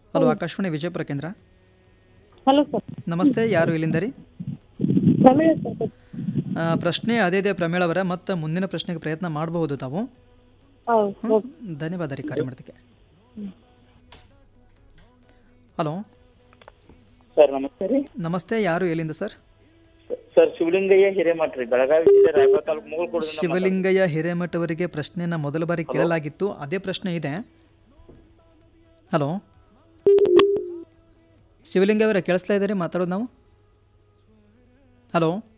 Hello Akashvani Vijayapura ಕೇಂದ್ರ hello sir ನಮಸ್ತೆ ಯಾರು ಇಲ್ಲಿಂದ ರೀ ಪ್ರಮೀಳಾ ಸರ್ ಆ, ಪ್ರಶ್ನೆ ಅದೇ ಇದೆ ಪ್ರಮೇಳ್ ಅವರ ಮತ್ತು ಮುಂದಿನ ಪ್ರಶ್ನೆಗೆ ಪ್ರಯತ್ನ ಮಾಡಬಹುದು ತಾವು ಹೌದು ಹ್ಮ್? ಧನ್ಯವಾದ ರೀ ಕಾರ್ಯ ಮಾಡೋದಕ್ಕೆ ಹಲೋ ಸರ್ ನಮಸ್ತೆ ರೀ ನಮಸ್ತೆ ಯಾರು ಎಲ್ಲಿಂದ ಸರ್ ಸರ್ ಶಿವಲಿಂಗಯ್ಯ ಹಿರೇಮಠ ರೀ ಬೆಳಗಾವಿ ಜಿಲ್ಲೆ ರಾಯಬಾಗ ತಾಲೂಕು ಮೂಗಲ್ಕೋಟದಿಂದ ಶಿವಲಿಂಗಯ್ಯ ಹಿರೇಮಠ ಅವರಿಗೆ ಪ್ರಶ್ನೆಯನ್ನು ಮೊದಲ ಬಾರಿ ಕೇಳಲಾಗಿತ್ತು ಅದೇ ಪ್ರಶ್ನೆ ಇದೆ ಹಲೋ ಶಿವಲಿಂಗ ಅವರ ಕೇಳಿಸ್ತಾ ಇದ್ದಾರೆ ಮಾತಾಡೋದು ನಾವು ಹಲೋ